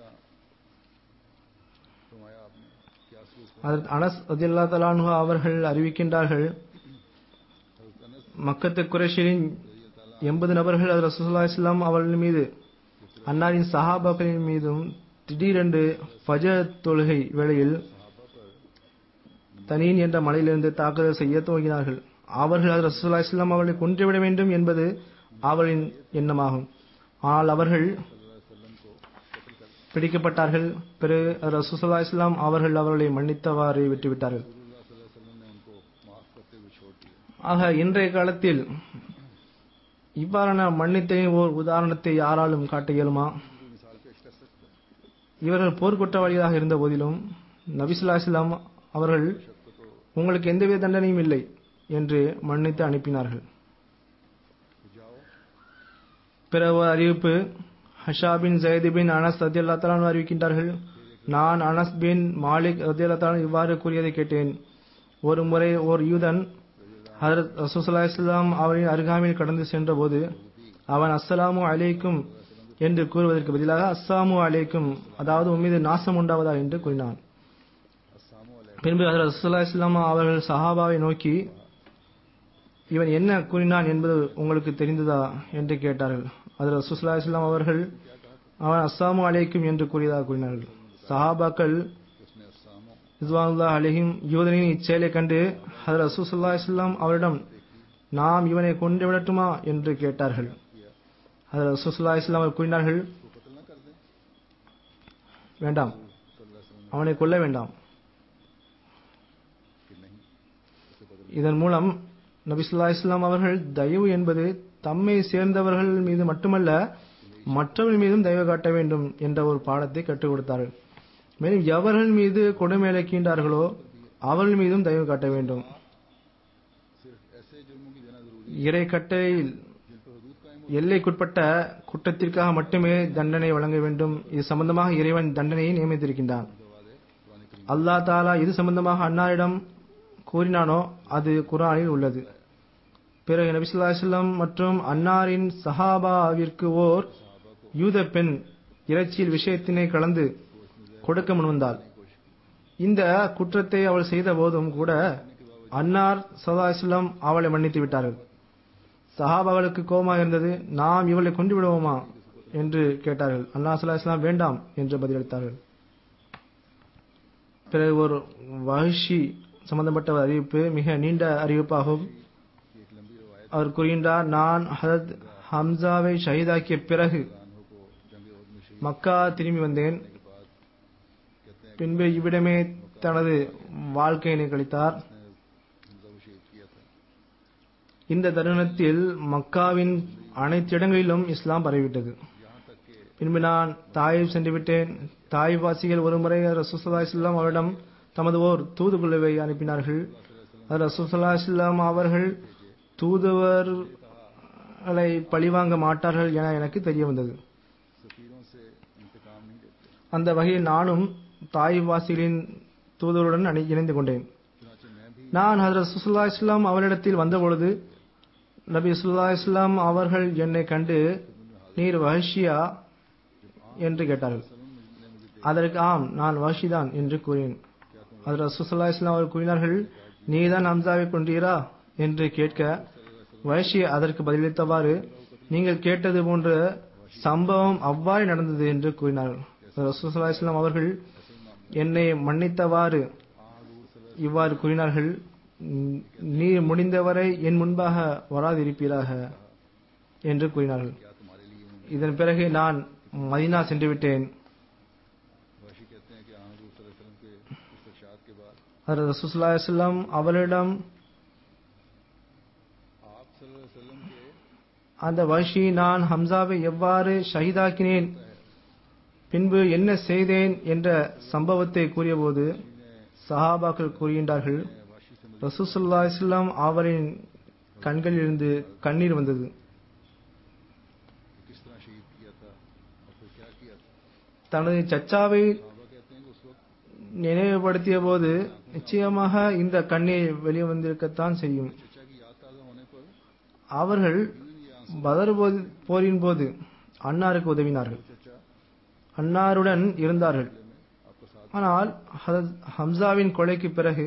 फरमाया आपने क्या सलूक அதற்கு அனஸ் ரதியல்லா தலானு அவர்கள் அறிவிக்கின்றார்கள் மக்கத்து குறைஷியின் எண்பது நபர்கள் அது ரசூலுல்லா இஸ்லாம் அவர்கள் மீது அன்னாரின் சஹாபாக்களின் மீதும் திடீரென்று ஃபஜர் தொழுகை வேளையில் தனீன் என்ற மலையிலிருந்து தாக்குதல் செய்ய துவங்கினார்கள் அவர்கள் அது ரசூலுல்லா இஸ்லாம் அவர்களை கொன்றுவிட வேண்டும் என்பது அவர்களின் எண்ணமாகும் ஆனால் அவர்கள் பிடிக்கப்பட்டார்கள் பிறகு ரசூலுல்லா இஸ்லாம் அவர்கள் அவர்களை மன்னித்தவாறு விட்டுவிட்டார்கள் ने उनको माफ करते हुए छोड़ दिया ஆக இன்றைய காலத்தில் இவ்வாறான மன்னித்தலின் ஓர் உதாரணத்தை யாராலும் காட்ட இயலுமா मिसाल पेश कर सकते हैं இவர்கள் போர்க்குற்றவாளிகளாக இருந்த போதிலும் நபிசுல்லா இஸ்லாம் அவர்கள் உங்களுக்கு எந்தவித தண்டனையும் இல்லை என்று மன்னித்து அனுப்பினார்கள் जाओ பிறகு ஒரு அறிவிப்பு ஹஷா பின் ஜயது பின் அனஸ் ரதியல்லா தலான் அறிவிக்கின்றார்கள் நான் அனஸ் பின் மாலிக் ரதியல்லா தலான் இவ்வாறு கூறியதை கேட்டேன் ஒரு முறை ஓர் யூதன் ஹதரத் ரசூசல்லா இஸ்லாம் அவரின் அருகாமையில் கடந்து சென்றபோது அவன் அஸ்ஸலாமு அலைக்கும் என்று கூறுவதற்கு பதிலாக அஸ்ஸாமு அலைக்கும் அதாவது உம்மீது நாசம் உண்டாவதா என்று கூறினான் பின்பு ஹதரத் ரசூலுல்லா இஸ்லாம் அவர்கள் சஹாபாவை நோக்கி இவன் என்ன கூறினான் என்பது உங்களுக்கு தெரிந்ததா என்று கேட்டார்கள் அதில் ரசூலுல்லாஹி இஸ்லாம் அவர்கள் அவன் அஸ்ஸாமு அலைக்கும் என்று கூறியதாக கூறினார்கள் சஹாபாக்கள் उसने असामो ரிஸ்வானுல்லா அலைஹிம் யூதனின் இச்செயலை கண்டு ஹதரத் ரசூலுல்லாஹி இஸ்லாம் அவரிடம் நாம் இவனை கொன்று விடட்டுமா என்று கேட்டார்கள் ஹதரத் ரசூலுல்லாஹி இஸ்லாம் அவர்கள் கூறினார்கள் कत्ल न कर दें வேண்டாம் அவனை கொல்ல வேண்டாம் कि नहीं उसे बदल இதன் மூலம் நபிசுல்லா இஸ்லாம் அவர்கள் தயவு என்பது தம்மை சேர்ந்தவர்கள் மீது மட்டுமல்ல மற்றவர்கள் மீதும் தயவு காட்ட வேண்டும் என்ற ஒரு பாடத்தை கற்றுக் கொடுத்தார்கள் மேலும் எவர்கள் மீது கொடுமை இழைக்கின்றார்களோ அவர்கள் மீதும் தயவு காட்ட வேண்டும் सिर्फ ऐसे जुर्मों की देना जरूरी இறை कட்டளையில் जिन पर हदूद कायम எல்லைக்குட்பட்ட குற்றத்திற்காக மட்டுமே தண்டனை வழங்க வேண்டும் இது சம்பந்தமாக இறைவன் தண்டனையை நியமித்திருக்கின்றான் அல்லாஹ் தாலா இது சம்பந்தமாக அன்னாரிடம் கூறினானோ அது குர்ஆனில் உள்ளது பிறகு நபிசுல்லா அலிஸ்லாம் மற்றும் அன்னாரின் சஹாபாவிற்கு ஓர் யூத பெண் இறைச்சியில் விஷயத்தினை கலந்து கொடுக்க முன்வந்தாள் இந்த குற்றத்தை அவள் செய்த போதும் கூட அன்னார் சல்லா இஸ்லாம் அவளை மன்னித்து விட்டார்கள் சஹாபாக்களுக்கு கோபமாக இருந்தது நாம் இவளை கொண்டு விடுவோமா என்று கேட்டார்கள் அல்லாஹ் சல்லா இஸ்லாம் வேண்டாம் என்று பதிலளித்தார்கள் பிறகு ஒரு வஹஷி சம்பந்தப்பட்ட ஒரு அறிவிப்பு மிக நீண்ட அறிவிப்பாகும் அவர் கூறுகின்றார் நான் ஹரத் ஹம்சாவை ஷஹீதாக்கிய பிறகு மக்கா திரும்பி வந்தேன் பின்பு இவ்விடமே தனது வாழ்க்கையினை கழித்தார் हमजा को शहीद किया था இந்த தருணத்தில் மக்காவின் அனைத்து இடங்களிலும் இஸ்லாம் பரவிவிட்டது பின்பு நான் தாயிப் சென்று விட்டேன் தாய் வாசிகள் ஒருமுறை ரசூசல்லா இஸ்லாம் அவரிடம் தமது ஓர் தூதுக்குழுவை அனுப்பினார்கள் அது ரசூசல்லா இஸ்லாம் அவர்கள் தூதுவர்களை பழிவாங்க மாட்டார்கள் என எனக்கு தெரிய வந்தது सफीरों से इंतकाम नहीं लेते அந்த வகையில் நானும் தாய் வாசிகளின் தூதுவருடன் அணி- இணைந்து கொண்டேன் चुनाचे मैं भी நான் ஹதரத் சுல்லா இஸ்லாம் அவரிடத்தில் வந்தபொழுது நபி சுல்லா இஸ்லாம் அவர்கள் என்னை கண்டு நீர் வஹஷியா என்று கேட்டார்கள் அதற்கு ஆம் நான் வஹஷிதான் என்று கூறினேன் ஹதரத் சுல்லா இஸ்லாம் அவர்கள் கூறினார்கள் நீதான் ஹம்சாவை கொண்டீரா என்று கேட்க வஹஷி அதற்கு பதிலளித்தவாறு நீங்கள் கேட்டது போன்ற சம்பவம் அவ்வாறு நடந்தது என்று கூறினார்கள் ரசூலுல்லாஹி இஸ்லாம் அவர்கள் என்னை மன்னித்தவாறு இவ்வாறு கூறினார்கள் "ம், நீர் முடிந்தவரை என் முன்பாக வராதிருப்பீராக என்று கூறினார்கள் இதன் பிறகு நான் மதீனா சென்று விட்டேன் वाशी कहते हैं कि आन हजूर सल्लल्लाहु अलैहि वसल्लम के इस इरशाद के बाद ஹதரத் ரசூலுல்லாஹி அலைஹி வஸல்லம் அவரிடம் आप सल्लल्लाहु अलैहि वसल्लम के அந்த வஷி நான் ஹம்சாவை எவ்வாறு ஷஹீதாக்கினேன் பின்பு என்ன செய்தேன் என்ற சம்பவத்தை கூறியபோது சஹாபாக்கள் கூறுகின்றார்கள் ரசூசுல்லா இஸ்லாம் அவரின் கண்களிலிருந்து கண்ணீர் வந்தது किस तरह शहीद किया था और फिर क्या किया था தனது சச்சாவை बाबा कहते हैं कि उस वक्त நினைவுபடுத்திய போது நிச்சயமாக இந்த கண்ணீர் வெளியே வந்திருக்கத்தான் செய்யும் चचा की याद ताज़ा होने पर அவர்கள் பதர் போது- போரின் போது அன்னாருக்கு உதவினார்கள் चचा அன்னாருடன் இருந்தார்கள் आपका साथ ஆனால் ஹதரத் ஹம்சாவின் கொலைக்கு பிறகு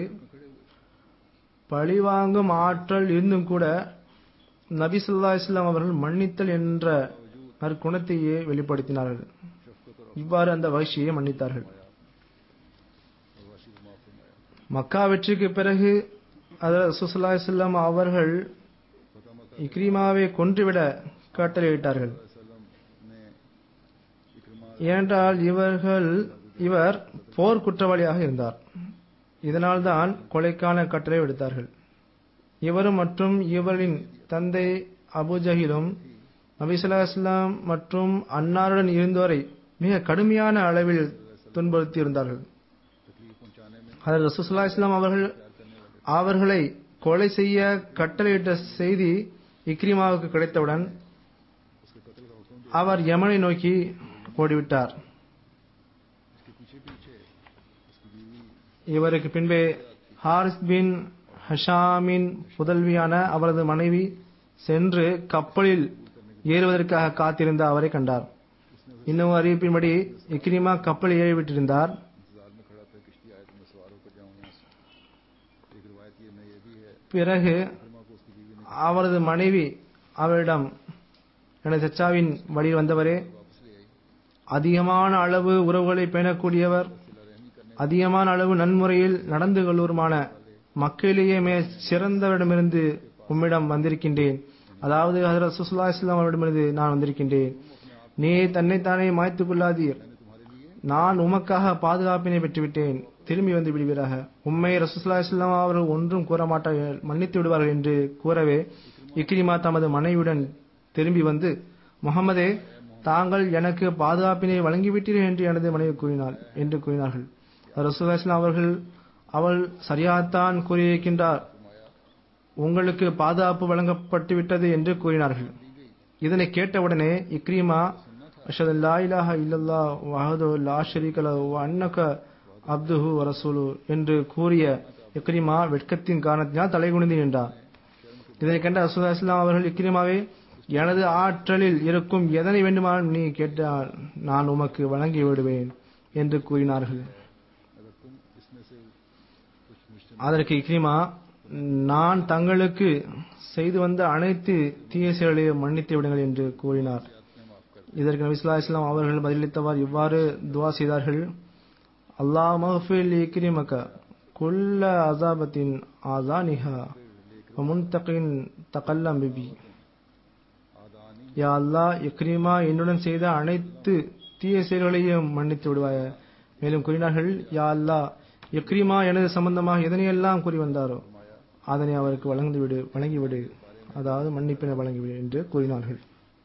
பழிவாங்கும் ஆற்றல் இருந்தும் கூட நபி ஸல்லல்லாஹு அலைஹி வஸல்லம் அவர்கள் மன்னித்தல் என்ற நற்குணத்தையே வெளிப்படுத்தினார்கள் இவ்வாறு அந்த வகிஷியை மன்னித்தார்கள் वाशी को माफ फरमाया மக்கா வெற்றிக்கு பிறகு ஹதரத் ரசூலுல்லாஹி அலைஹி வஸல்லம் அவர்கள் फतेह मक्का இக்ரிமாவை கொன்றுவிட கட்டளையிட்டார்கள் वसल्लम ने इकरमा ஏனென்றால் இவர்கள் இவர் போர் குற்றவாளியாக இருந்தார் இதனால்தான் கொலைக்கான கட்டளை விடுத்தார்கள் இவரும் மற்றும் இவரின் தந்தை அபுஜஹிலும் நபிசுல்லாஸ்லாம் மற்றும் அன்னாருடன் இருந்தோரை மிக கடுமையான அளவில் துன்புறுத்தி இருந்தார்கள் तकलीफ पहुंचाने में அதில் ரசூசுல்லா இஸ்லாம் அவர்கள் அவர்களை கொலை செய்ய கட்டளையிட்ட செய்தி இக்ரிமாவுக்கு கிடைத்தவுடன் उसके कत्ल का हुक्म அவர் யமனை நோக்கி ஓடிவிட்டார் इसके पीछे पीछे उसकी बीवी இவருக்கு பின்பே ஹாரிஸ் பின் ஹஷாமின் புதல்வியான அவரது மனைவி சென்று கப்பலில் ஏறுவதற்காக காத்திருந்த அவரை கண்டார் இன்னும் அறிவிப்பின்படி இக்ரிமா கப்பல் ஏறிவிட்டிருந்தார் इंतजार में खड़ा था किश्ती आए तो मैं सवार होकर जाऊं यहाँ से एक रिवायत ये में ये भी है பிறகு इकरमा को उसकी बीवी ने அவரது மனைவி அவரிடம் எனது சச்சாவின் வழியில் வந்தவரே वापस ले आई அதிகமான அளவு உறவுகளை பேணக்கூடியவர் அதிகமான அளவு நன்முறையில் நடந்து கொள்வருமான மக்களிலேயே மே சிறந்தவரிடமிருந்து உம்மிடம் வந்திருக்கின்றேன் அதாவது ஹசரத் சுசுல்லா இஸ்லாம் அவரிடமிருந்து நான் வந்திருக்கின்றேன் நீ தன்னைத்தானே மாய்த்துக் கொள்ளாதீர் நான் உமக்காக பாதுகாப்பினை பெற்றுவிட்டேன் திரும்பி வந்து விடுவீராக உண்மை ரசூசுல்லா இஸ்லாம் அவர்கள் ஒன்றும் கூற மாட்டார்கள் மன்னித்து விடுவார்கள் என்று கூறவே இக்ரிமா தமது மனைவியுடன் திரும்பி வந்து முகமதே தாங்கள் எனக்கு பாதுகாப்பினை வழங்கிவிட்டீர்கள் என்று எனது மனைவி கூறினாள் என்று கூறினார்கள் ரசூலுல்லாஹி இஸ்லாம் அவர்கள் அவள் சரியாகத்தான் கூறியிருக்கின்றார் உங்களுக்கு பாதுகாப்பு வழங்கப்பட்டு விட்டது என்று கூறினார்கள் இதனை கேட்டவுடனே இக்ரீமா அஷது லா இலாஹ இல்லல்லா வஹது லா ஷரீக லஹு வ அன்னக அப்துஹு வ ரசூலு என்று கூறிய இக்ரிமா வெட்கத்தின் காரணத்தினால் தலைகுனிந்து நின்றார் இதனை கண்ட ரசூலுல்லாஹி இஸ்லாம் அவர்கள் இக்ரிமாவே எனது ஆற்றலில் இருக்கும் எதனை வேண்டுமானாலும் நீ கேட்டால் நான் உமக்கு வழங்கி விடுவேன் என்று கூறினார்கள் अगर तुम इसमें से कुछ मुझसे அதற்கு இக்ரிமா நான் தங்களுக்கு செய்து வந்த அனைத்து தீய செயல்களையும் மன்னித்து விடுங்கள் என்று கூறினார் இதற்கு நபி ஸல்லல்லாஹு அலைஹி வஸல்லம் அவர்கள் பதிலளித்தவாறு இவ்வாறு துவா செய்தார்கள் அல்லாஹ் மஃபில் இக்ரிமக குல்ல அசாபத்தின் ஆசானிஹா முன்தகின் தகல்லம் பிபி आदानी யா அல்லாஹ் இக்ரிமா என்னுடன் செய்த அனைத்து தீய செயல்களையும் மன்னித்து விடுவாய மேலும் கூறினார்கள் யா அல்லாஹ் இக்ரிமா எனது சம்பந்தமாக எதனையெல்லாம் கூறி வந்தாரோ அதனை அவருக்கு வழங்கிவிடு வழங்கிவிடு அதாவது மன்னிப்பினை வழங்கிவிடு என்று கூறினார்கள்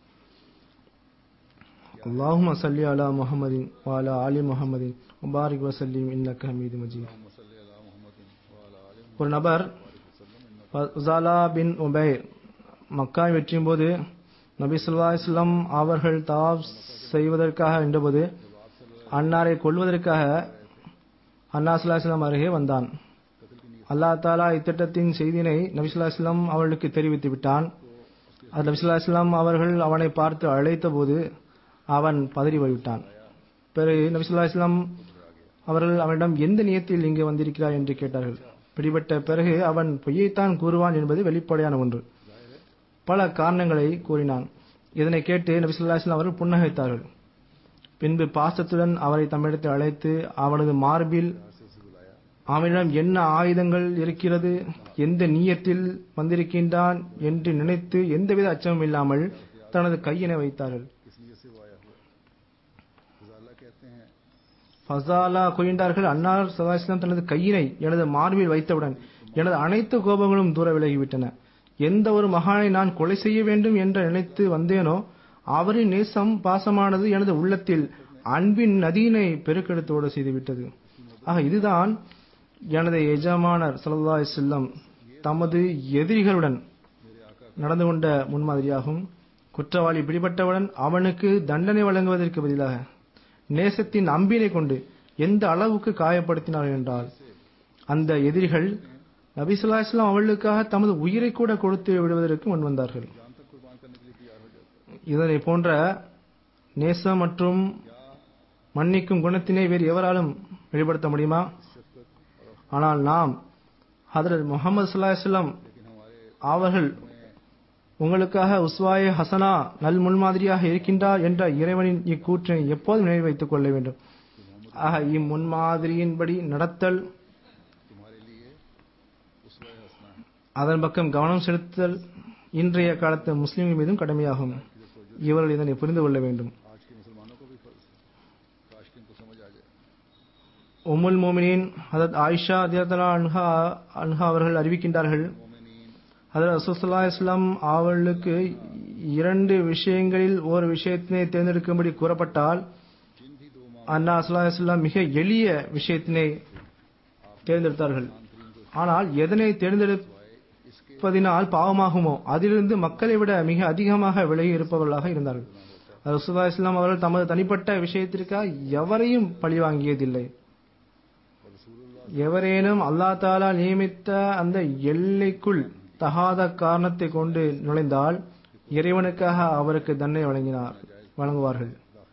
அல்லாஹும் சல்லி அலா முஹம்மதின் வாலா ஆலி முஹம்மதின் முபாரிக் வசல்லிம் இன்னக்க ஹமீது மஜீத் मसल अला मोहम्मद वाला आलिम ஒரு நபர் உசாலா பின் உபைர் மக்கா வெற்றியின் போது நபி ஸல்லல்லாஹு அலைஹி வஸல்லம் அவர்கள் தவாப் செய்வதற்காக நின்றபோது அன்னாரை கொல்வதற்காக அன்னா ஸல்லல்லாஹு அலைஹி வஸல்லம் அருகே வந்தான் அல்லாஹ் தாலா இத்திட்டத்தின் செய்தியினை நபி ஸல்லல்லாஹு அலைஹி வஸல்லம் அவர்களுக்கு தெரிவித்து விட்டான் அது நபி ஸல்லல்லாஹு அலைஹி வஸல்லம் அவர்கள் அவனை பார்த்து அழைத்தபோது அவன் பதறி போய்விட்டான் பிறகு நபி ஸல்லல்லாஹு அலைஹி வஸல்லம் அவர்கள் அவனிடம் எந்த நியத்தில் இங்கு வந்திருக்கிறார் என்று கேட்டார்கள் பிடிபட்ட பிறகு அவன் பொய்யைத்தான் கூறுவான் என்பது வெளிப்படையான ஒன்று பல காரணங்களை கூறினான் இதனை கேட்டு நபி ஸல்லல்லாஹு அலைஹி வஸல்லம் அவர்கள் புன்னகைத்தார்கள் பின்பு பாசத்துடன் அவரை தம்மிடத்தில் அழைத்து அவனது மார்பில் அவனிடம் என்ன ஆயுதங்கள் இருக்கிறது எந்த நீயத்தில் வந்திருக்கின்றான் என்று நினைத்து எந்தவித அச்சமும் இல்லாமல் தனது கையினை வைத்தார்கள் किस लिए से वो आया हुआ है गजाला कहते हैं ஃபசாலா கூறினார்கள் அன்னார் சதாசிலம் தனது கையினை எனது மார்பில் வைத்தவுடன் எனது அனைத்து கோபங்களும் தூர விலகிவிட்டன எந்த ஒரு மகானை நான் கொலை செய்ய வேண்டும் என்று நினைத்து வந்தேனோ அவரின் நேசம் பாசமானது எனது உள்ளத்தில் அன்பின் நதியினை பெருக்கெடுத்தோடு செய்துவிட்டது ஆக இதுதான் எனது எஜமானர் சல்லா செல்லம் தமது எதிரிகளுடன் நடந்து கொண்ட முன்மாதிரியாகும் குற்றவாளி பிடிபட்டவுடன் அவனுக்கு தண்டனை வழங்குவதற்கு பதிலாக நேசத்தின் அம்பினை கொண்டு எந்த அளவுக்கு காயப்படுத்தினார்கள் என்றால் அந்த எதிரிகள் நபி ஸல்லல்லாஹு அலைஹி வஸல்லம் அவர்களுக்காக தமது உயிரை கூட கொடுத்து விடுவதற்கு முன் வந்தார்கள் இதனை போன்ற நேசம் மற்றும் மன்னிக்கும் குணத்தினை வேறு எவராலும் வெளிப்படுத்த முடியுமா ஆனால் நாம் ஹதரத் முகமது ஸல்லல்லாஹு அலைஹி வஸல்லம் அவர்கள் உங்களுக்காக உஸ்வாயே ஹசனா நல் முன்மாதிரியாக இருக்கின்றார் என்ற இறைவனின் இக்கூற்றினை எப்போதும் நினைவு வைத்துக் கொள்ள வேண்டும் ஆக இம்முன்மாதிரியின்படி நடத்தல் அதன் பக்கம் கவனம் செலுத்தல் இன்றைய காலத்து முஸ்லிம்கள் மீதும் கடமையாகும் இவர்கள் இதனை புரிந்து கொள்ள வேண்டும் आज के मुसलमानों को भी फर्ज है काश कि इनको समझ आ जाए உம்முல் மோமினின் ஹதரத் ஆயிஷா அதியத்தலா அன்ஹா அன்ஹா அவர்கள் அறிவிக்கின்றார்கள் ஹதரத் ரசூலுல்லாஹி அலைஹி வஸல்லம் அவர்களுக்கு இரண்டு விஷயங்களில் ஒரு விஷயத்தினை தேர்ந்தெடுக்கும்படி கூறப்பட்டால் அண்ணா ஸல்லல்லாஹு அலைஹி வஸல்லம் மிக எளிய விஷயத்தினை தேர்ந்தெடுத்தார்கள் ஆனால் எதனை தேர்ந்தெடுப்பதினால் பாவமாகுமோ அதிலிருந்து மக்களை விட மிக அதிகமாக விலகி இருப்பவர்களாக இருந்தார்கள் ரசூலுல்லாஹி அலைஹி வஸல்லம் அவர்கள் தமது தனிப்பட்ட விஷயத்திற்காக எவரையும் பழிவாங்கியதில்லை எவரேனும் அல்லாஹ் தாலா நியமித்த அந்த எல்லைக்குள் தகாத காரணத்தை கொண்டு நுழைந்தால் இறைவனுக்காக அவருக்கு தண்டனை வழங்கினார் வழங்குவார்கள்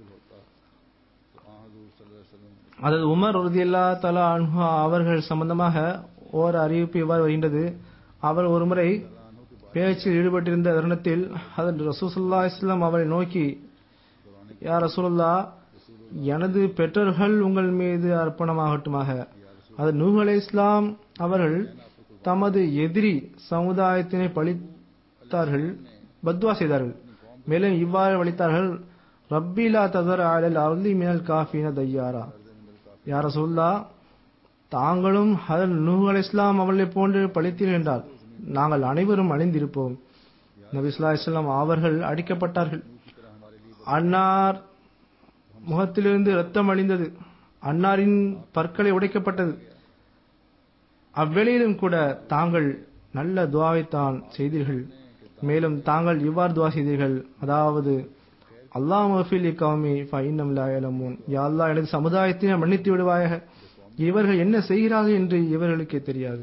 அதாவது உமர் ரதியல்லா தலா அன்ஹா அவர்கள் சம்பந்தமாக ஓர் அறிவிப்பு இவ்வாறு வருகின்றது அவர் ஒருமுறை பேச்சில் ஈடுபட்டிருந்த தருணத்தில் அதில் ரசூசுல்லா இஸ்லாம் அவரை நோக்கி யார் ரசூலுல்லா எனது பெற்றோர்கள் உங்கள் மீது அர்ப்பணமாகட்டுமாக அது நூஹ் அலை இஸ்லாம் அவர்கள் தமது எதிரி சமுதாயத்தினை பழித்தார்கள் பத்வா செய்தார்கள் மேலும் இவ்வாறு வலித்தார்கள் ரப்பிலா ததர் அலல் அருளி மினல் காஃபின தையாரா யார சொல்லா தாங்களும் ஹதர் நூஹ் அலை இஸ்லாம் அவர்களை போன்று பழித்தீர்கள் என்றால் நாங்கள் அனைவரும் அழிந்திருப்போம் நபி ஸல்லல்லாஹு அலைஹி வஸல்லம் அவர்கள் அடிக்கப்பட்டார்கள் அன்னார் முகத்திலிருந்து ரத்தம் அழிந்தது அன்னாரின் பற்களை உடைக்கப்பட்டது அவ்வேளையிலும் கூட தாங்கள் நல்ல துவாவைத்தான் செய்தீர்கள் மேலும் தாங்கள் இவ்வாறு துவா செய்தீர்கள் அதாவது அல்லாஹ் மஃபில் கௌமி ஃபைன்னம் லா யலமூன் யா அல்லாஹ் எனது சமுதாயத்தினை மன்னித்து விடுவாயாக இவர்கள் என்ன செய்கிறார்கள் என்று இவர்களுக்கே தெரியாது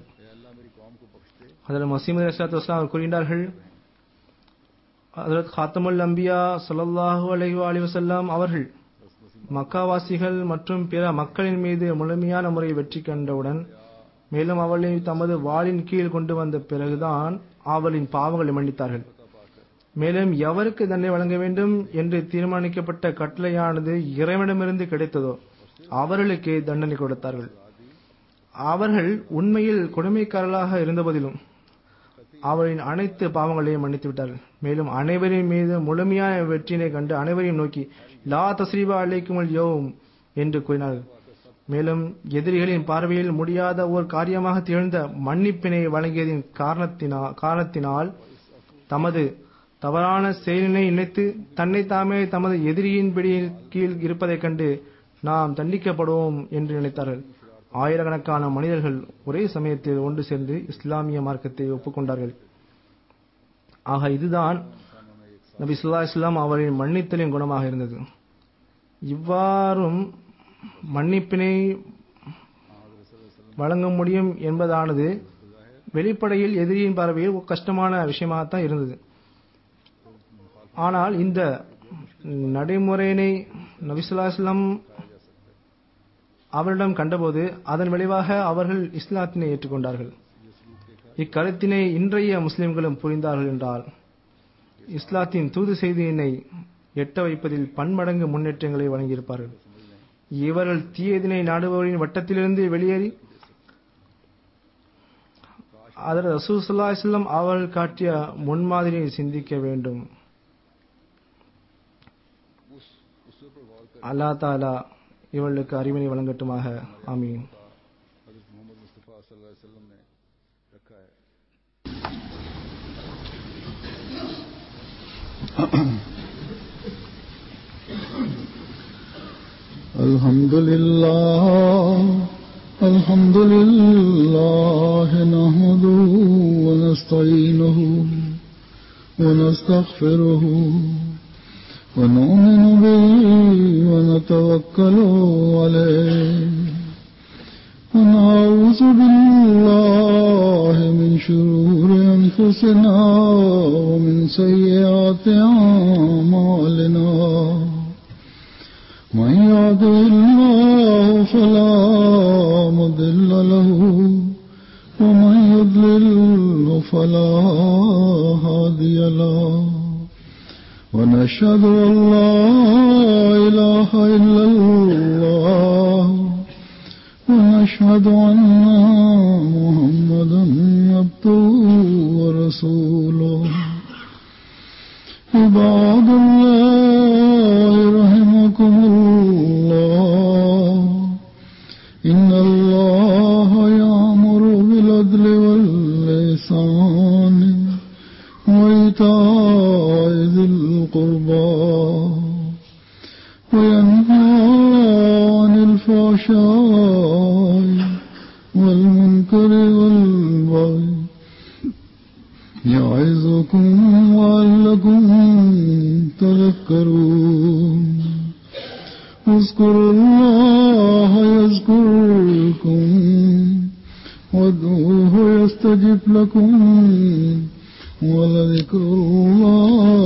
அதில் மசீமது அலிஸ்லாத்து வஸ்லாம் அவர் கூறுகின்றார்கள் ஹதரத் காத்தமுல் அம்பியா ஸல்லல்லாஹு அலைஹி அலி வஸல்லம் அவர்கள் மக்காவாசிகள் மற்றும் பிற மக்களின் மீது முழுமையான முறை வெற்றி கண்டவுடன் மேலும் அவளை தமது வாளின் கீழ் கொண்டு வந்த பிறகுதான் அவளின் பாவங்களை மன்னித்தார்கள் மேலும் எவருக்கு தண்டனை வழங்க வேண்டும் என்று தீர்மானிக்கப்பட்ட கட்டளையானது இறைவனிடமிருந்து கிடைத்ததோ அவர்களுக்கு தண்டனை கொடுத்தார்கள் அவர்கள் உண்மையில் கொடுமைக்காரர்களாக இருந்தபோதிலும் அவரின் அனைத்து பாவங்களையும் மன்னித்து விட்டார்கள் மேலும் அனைவரின் மீது முழுமையான வெற்றினை கண்டு அனைவரையும் நோக்கி லா தஸ்ரீபா அழைக்கும் யோவும் என்று கூறினார்கள் மேலும் எதிரிகளின் பார்வையில் முடியாத ஓர் காரியமாக திகழ்ந்த மன்னிப்பினை வழங்கியதின் காரணத்தினா காரணத்தினால் தமது தவறான செயலினை நினைத்து தன்னை தாமே தமது எதிரியின் பிடியின் கீழ் இருப்பதைக் கண்டு நாம் தண்டிக்கப்படுவோம் என்று நினைத்தார்கள் ஆயிரக்கணக்கான மனிதர்கள் ஒரே சமயத்தில் ஒன்று சேர்ந்து இஸ்லாமிய மார்க்கத்தை ஒப்புக்கொண்டார்கள் ஆக இதுதான் நபி சுல்லா இஸ்லாம் அவரின் மன்னித்தலின் குணமாக இருந்தது இவ்வாறும் மன்னிப்பினை வழங்க முடியும் என்பதானது வெளிப்படையில் எதிரியின் பார்வையில் ஒரு கஷ்டமான விஷயமாகத்தான் இருந்தது ஆனால் இந்த நடைமுறையினை நபிசுல்லாஸ்லாம் அவரிடம் கண்டபோது அதன் விளைவாக அவர்கள் இஸ்லாத்தினை ஏற்றுக்கொண்டார்கள் இக்கருத்தினை இன்றைய முஸ்லிம்களும் புரிந்தார்கள் என்றால் இஸ்லாத்தின் தூது செய்தியினை எட்ட வைப்பதில் பன்மடங்கு முன்னேற்றங்களை வழங்கியிருப்பார்கள் இவர்கள் தீயதினை நாடுபவரின் வட்டத்திலிருந்து வெளியேறி அதர் ரசூசுல்லா இஸ்லாம் அவர்கள் காட்டிய முன்மாதிரியை சிந்திக்க வேண்டும் அல்லா தாலா இவர்களுக்கு அறிவினை வழங்கட்டுமாக ஆமீன் हजरत मोहम्मद मुस्तफ़ा सल्लल्लाहु अलैहि वसल्लम ने रखा है الحمد لله الحمد لله نحمده ونستعينه ونستغفره ونؤمن به ونتوكل عليه ونعوذ بالله من شرور أنفسنا ومن سيئات أعمالنا من يهده الله فلا مضل له ومن يضلل فلا هادي له ونشهد أن لا إله إلا الله ونشهد أن محمدا عبده ورسوله عباد الله رحمكم الله إن الله يأمر بالعدل واللسان وإيتاء ذي القربى وينهى عن الفحشاء والمنكر والبغي يعظكم لعلكم تذكرون اذكروا الله يذكركم وادعوه يستجب لكم ولذكر الله